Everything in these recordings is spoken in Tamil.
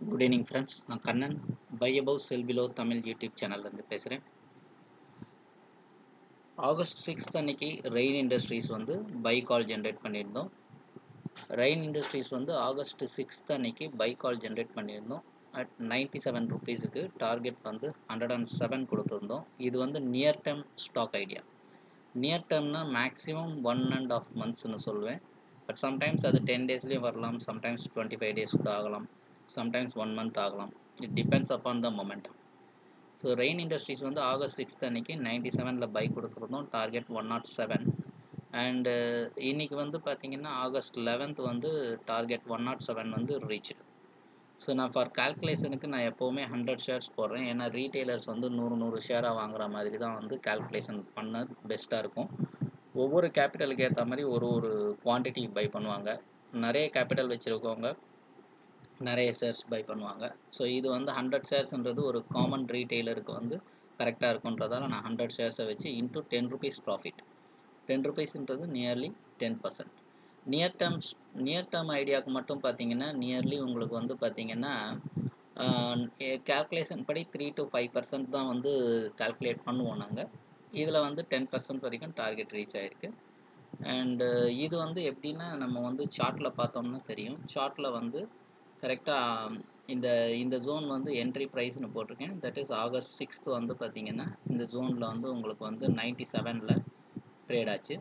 குட் ஈவினிங் ஃப்ரெண்ட்ஸ் நான் Kannan buy above sell below Tamil YouTube சேனல்லேருந்து பேசுகிறேன் ஆகஸ்ட் சிக்ஸ்த் அன்னைக்கு ரெயின் இண்டஸ்ட்ரீஸ் வந்து பை கால் ஜென்ரேட் பண்ணியிருந்தோம் ரெயின் இண்டஸ்ட்ரீஸ் வந்து ஆகஸ்ட் சிக்ஸ்த் அன்னைக்கு பை கால் ஜென்ரேட் பண்ணியிருந்தோம் அட் நைன்ட்டி செவன் ருபீஸுக்கு டார்கெட் வந்து ஹண்ட்ரட் அண்ட் செவன் கொடுத்துருந்தோம் இது வந்து near term stock idea near டேர்ம்னா மேக்ஸிமம் ஒன் அண்ட் ஆஃப் மந்த்ஸ்னு சொல்லுவேன் பட் சம்டைம்ஸ் அது டென் டேஸ்லேயும் வரலாம் சம்டைம்ஸ் டுவெண்ட்டி ஃபைவ் டேஸ் கூட ஆகலாம் சம்டைம்ஸ் ஒன் மந்த் ஆகலாம் it depends upon the momentum so Rain Industries வந்து ஆகஸ்ட் சிக்ஸ்த் அன்னைக்கு நைன்ட்டி செவனில் பை கொடுத்துருந்தோம் target one naught seven and இன்னைக்கு வந்து பார்த்தீங்கன்னா ஆகஸ்ட் லெவன்த் வந்து டார்கெட் ஒன் நாட் செவன் வந்து ரீச்சு ஸோ நான் ஃபார் கால்குலேஷனுக்கு நான் எப்போவுமே ஹண்ட்ரட் ஷேர்ஸ் போடுறேன் ஏன்னா ரீட்டெயிலர்ஸ் வந்து நூறு நூறு ஷேராக வாங்குற மாதிரி தான் வந்து கால்குலேஷன் பண்ண பெஸ்ட்டாக இருக்கும் ஒவ்வொரு கேபிட்டலுக்கு ஏற்ற மாதிரி ஒரு ஒரு குவான்டிட்டி பை பண்ணுவாங்க நிறைய கேபிட்டல் வச்சுருக்கவங்க நிறைய ஷேர்ஸ் பை பண்ணுவாங்க ஸோ இது வந்து ஹண்ட்ரட் ஷேர்ஸ்ன்றது ஒரு காமன் ரீட்டெய்லருக்கு வந்து கரெக்டாக இருக்குன்றதால நான் ஹண்ட்ரட் ஷேர்ஸை வச்சு into ten rupees profit ten ருபீஸ்ன்றது nearly ten percent near terms near term ஐடியாவுக்கு மட்டும் பார்த்தீங்கன்னா நியர்லி உங்களுக்கு வந்து பார்த்தீங்கன்னா கேல்குலேஷன் படி த்ரீ டு ஃபைவ் பர்சன்ட் தான் வந்து கால்குலேட் பண்ணுவோம் நாங்கள் இதில் வந்து டென் பர்சன்ட் வரைக்கும் டார்கெட் ரீச் ஆகிருக்கு அண்டு இது வந்து எப்படின்னா நம்ம வந்து சார்ட்டில் பார்த்தோம்னா தெரியும் சார்ட்டில் வந்து கரெக்டாக இந்த இந்த ஜோன் வந்து என்ட்ரி ப்ரைஸ்னு போட்டிருக்கேன் தட் இஸ் ஆகஸ்ட் சிக்ஸ்த் வந்து பார்த்திங்கன்னா இந்த ஜோனில் வந்து உங்களுக்கு வந்து நைன்ட்டி செவனில் ட்ரேட் ஆச்சு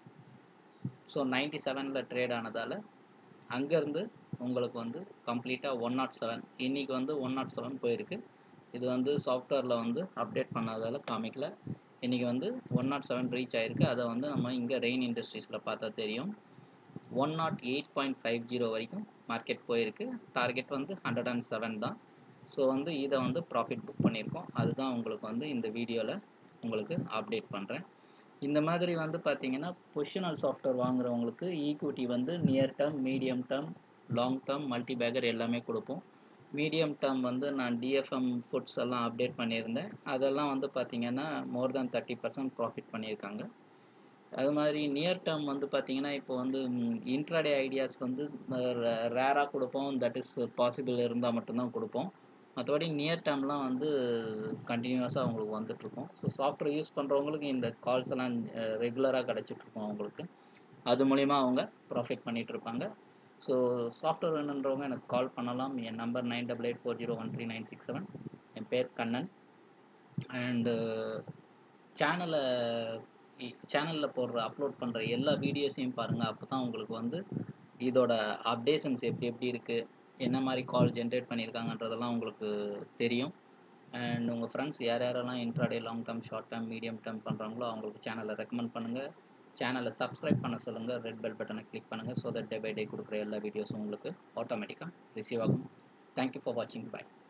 ஸோ நைன்ட்டி செவனில் ட்ரேட் ஆனதால் அங்கேருந்து உங்களுக்கு வந்து கம்ப்ளீட்டாக ஒன் நாட் செவன் இன்றைக்கி வந்து ஒன் நாட் செவன் போயிருக்கு இது வந்து சாஃப்ட்வேரில் வந்து அப்டேட் பண்ணாதால் காமிக்கல இன்றைக்கி வந்து ஒன் நாட் செவன் ரீச் ஆகிருக்கு அதை வந்து நம்ம இங்கே ரெயின் இண்டஸ்ட்ரீஸில் பார்த்தா தெரியும் one naught eight point five zero வரைக்கும் மார்க்கெட் போயிருக்கு டார்கெட் வந்து ஹண்ட்ரட் அண்ட் செவன் தான் ஸோ வந்து இதை வந்து ப்ராஃபிட் புக் பண்ணியிருக்கோம் அதுதான் உங்களுக்கு வந்து இந்த வீடியோவில் உங்களுக்கு அப்டேட் பண்ணுறேன் இந்த மாதிரி வந்து பார்த்தீங்கன்னா பொசிஷனல் சாஃப்ட்வேர் வாங்குறவங்களுக்கு ஈக்விட்டி வந்து near term medium term long term multibagger எல்லாமே கொடுப்போம் மீடியம் டேர்ம் வந்து நான் டிஎஃப்எம் ஃபுட்ஸ் எல்லாம் அப்டேட் பண்ணியிருந்தேன் அதெல்லாம் வந்து பார்த்திங்கன்னா more than thirty percent profit பண்ணியிருக்காங்க அது மாதிரி நியர் டேர்ம் வந்து பார்த்திங்கன்னா இப்போ வந்து இன்ட்ராடே ஐடியாஸ் வந்து ரேராக கொடுப்போம் தட் இஸ் பாசிபிள் இருந்தால் மட்டும்தான் கொடுப்போம் மற்றபடி நியர் டேர்ம்லாம் வந்து கண்டினியூஸாக அவங்களுக்கு வந்துட்டுருக்கும் ஸோ சாஃப்ட்வேர் யூஸ் பண்ணுறவங்களுக்கு இந்த கால்ஸ் எல்லாம் ரெகுலராக கிடச்சிட்ருக்கும் அவங்களுக்கு அது மூலிமா அவங்க ப்ராஃபிட் பண்ணிகிட்டு இருப்பாங்க ஸோ சாஃப்ட்வேர் வேணுன்றவங்க எனக்கு கால் பண்ணலாம் என் number nine double eight four zero one three nine six seven என் பேர் கண்ணன் அண்டு சேனலை சேனலில் போடுற அப்லோட் பண்ணுற எல்லா வீடியோஸையும் பாருங்கள் அப்போ தான் உங்களுக்கு வந்து இதோட அப்டேஷன்ஸ் எப்படி எப்படி இருக்குது என்ன மாதிரி கால் ஜென்ரேட் பண்ணியிருக்காங்கன்றதெல்லாம் உங்களுக்கு தெரியும் அண்ட் உங்கள் ஃப்ரெண்ட்ஸ் யார் யாரெல்லாம் intraday long term short term medium term பண்ணுறாங்களோ அவங்களுக்கு சேனலை ரெக்கமெண்ட் பண்ணுங்கள் சேனலை சப்ஸ்கிரைப் பண்ண சொல்லுங்கள் ரெட் பெல் பட்டனை கிளிக் பண்ணுங்கள் so that day by day கொடுக்குற எல்லா வீடியோஸும் உங்களுக்கு ஆட்டோமேட்டிக்காக ரிசீவ் ஆகும் தேங்க்யூ ஃபார் வாட்சிங் பாய்